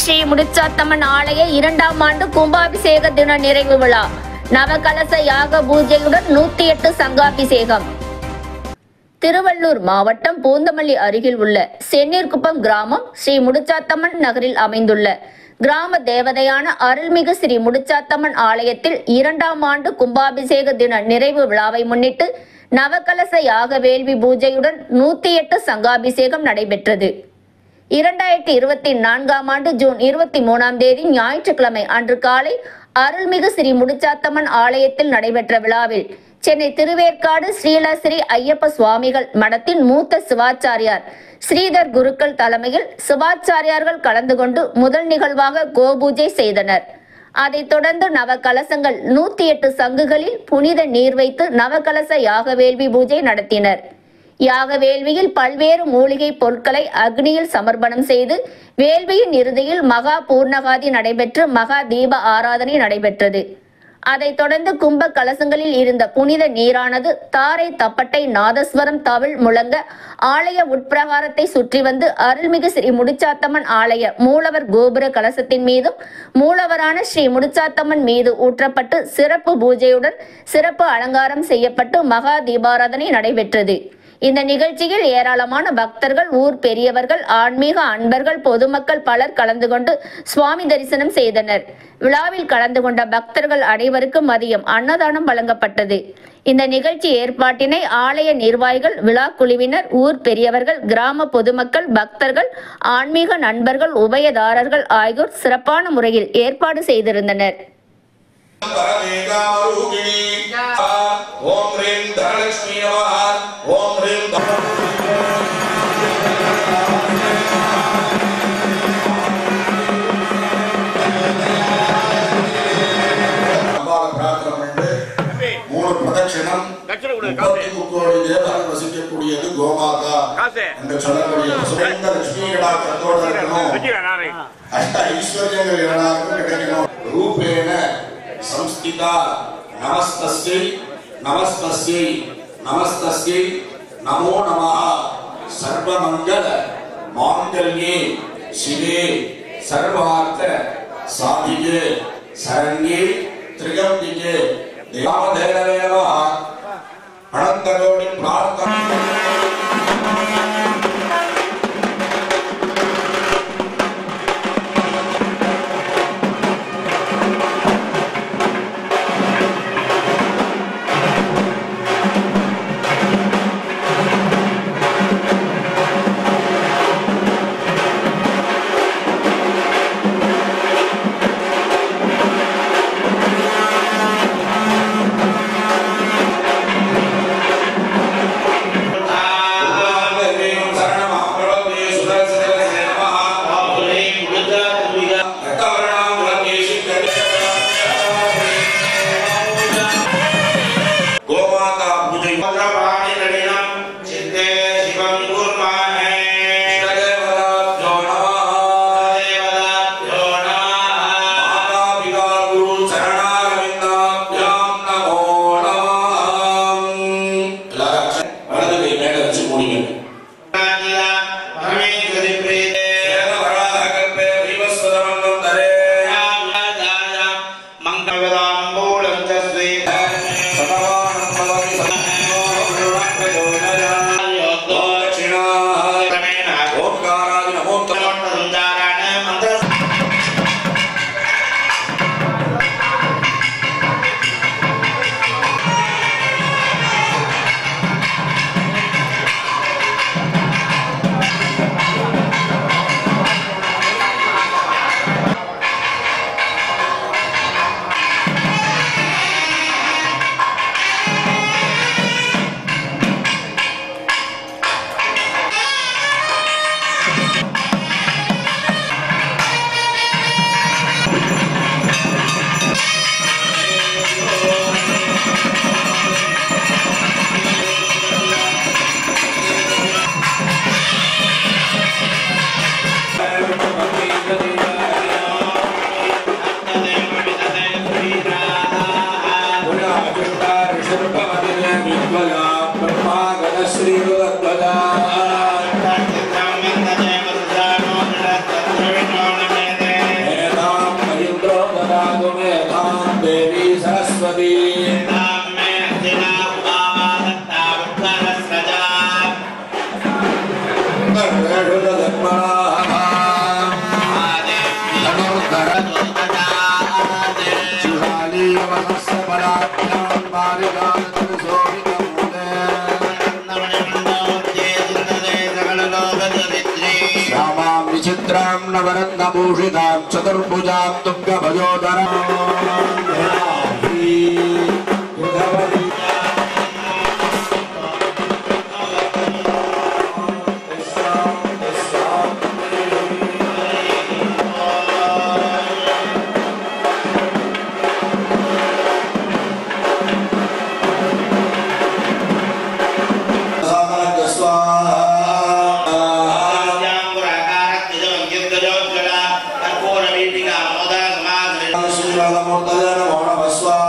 ஸ்ரீ முடிச்சாத்தம்மன் ஆலய இரண்டாம் ஆண்டு கும்பாபிஷேக தின நிறைவு விழா நவகலச யாக பூஜையுடன் நூத்தி எட்டு சங்காபிஷேகம் திருவள்ளூர் மாவட்டம் பூந்தமல்லி அருகில் உள்ள செந்நீர்குப்பம் கிராமம் ஸ்ரீ முடிச்சாத்தம்மன் நகரில் அமைந்துள்ள கிராம தேவதையான அருள்மிகு ஸ்ரீ முடிச்சாத்தம்மன் ஆலயத்தில் இரண்டாம் ஆண்டு கும்பாபிஷேக தின நிறைவு விழாவை முன்னிட்டு நவகலச யாக வேள்வி பூஜையுடன் நூத்தி எட்டு சங்காபிஷேகம் நடைபெற்றது இரண்டாயிரத்தி இருபத்தி நான்காம் ஆண்டு ஜூன் இருபத்தி மூணாம் தேதி ஞாயிற்றுக்கிழமை அன்று காலை அருள்மிகு ஸ்ரீ முடிச்சாத்தம்மன் ஆலயத்தில் நடைபெற்ற விழாவில் சென்னை திருவேற்காடு ஸ்ரீலஸ்ரீ ஐயப்ப சுவாமிகள் மடத்தின் மூத்த சிவாச்சாரியார் ஸ்ரீதர் குருக்கள் தலைமையில் சிவாச்சாரியார்கள் கலந்து கொண்டு முதல் நிகழ்வாக கோபூஜை செய்தனர் அதைத் தொடர்ந்து நவகலசங்கள் நூத்தி எட்டு சங்குகளில் புனித நீர் வைத்து நவகலச யாக வேள்வி பூஜை நடத்தினர் யாக வேள்வியில் பல்வேறு மூலிகை பொருட்களை அக்னியில் சமர்ப்பணம் செய்து வேள்வியின் இறுதியில் மகா பூர்ணகாதி நடைபெற்று மகா தீப ஆராதனை நடைபெற்றது அதைத் தொடர்ந்து கும்ப கலசங்களில் இருந்த புனித நீரானது தாரை தப்பட்டை நாதஸ்வரம் தவிழ் முழங்க ஆலய உட்பிரகாரத்தை சுற்றி வந்து அருள்மிகு ஸ்ரீ முடிச்சாத்தம்மன் ஆலய மூலவர் கோபுர கலசத்தின் மீதும் மூலவரான ஸ்ரீ முடிச்சாத்தம்மன் மீது ஊற்றப்பட்டு சிறப்பு பூஜையுடன் சிறப்பு அலங்காரம் செய்யப்பட்டு மகா தீபாராதனை நடைபெற்றது இந்த நிகழ்ச்சியில் ஏராளமான பக்தர்கள் ஊர் பெரியவர்கள் ஆன்மீக அன்பர்கள் பொதுமக்கள் பலர் கலந்து கொண்டு சுவாமி தரிசனம் செய்தனர் விழாவில் கலந்து கொண்ட பக்தர்கள் அனைவருக்கும் மதியம் அன்னதானம் வழங்கப்பட்டது இந்த நிகழ்ச்சி ஏற்பாட்டினை ஆலய நிர்வாகிகள் விழா குழுவினர் ஊர் பெரியவர்கள் கிராம பொதுமக்கள் பக்தர்கள் ஆன்மீக நண்பர்கள் உபயதாரர்கள் ஆகியோர் சிறப்பான முறையில் ஏற்பாடு செய்திருந்தனர் परमेकारूपिणी ॐ ह्रीं धनलक्ष्मी नमः ॐ ह्रीं அம்பாவை பிரார்த்தனை பண்ணிட்டு மூணு பிரதட்சணம் தட்சணை கொடு, முப்பத்தி காசு. முக்கோடி தேவர்கள் வசிக்கக்கூடியது கோமாதா காசு. என்று சொல்லக்கூடிய சுரேந்த லட்சுமி கடாக்கத்தோடு இருக்கணும் வச்சுக்கிறேன் நானே அஷ்ட ஐஸ்வர்யங்கள் எல்லாருக்கும் கிடைக்கணும் ரூபேண சம்ஸ்திதா நமஸ்தஸ்யை நமஸ்தஸ்யை நமஸ்தஸ்யை நமோ நமः சர்வமங்கல மாங்கல்யே சிவே சர்வார்த்த சாதிகே சரண்யே திரிகம்பிகே தேவதேவ அனந்தகோடி பிரார்த்தனை नेत्रां नवरत्नभूषितां चतुर्भुजां तुङ्गभजोदरां स्वाहा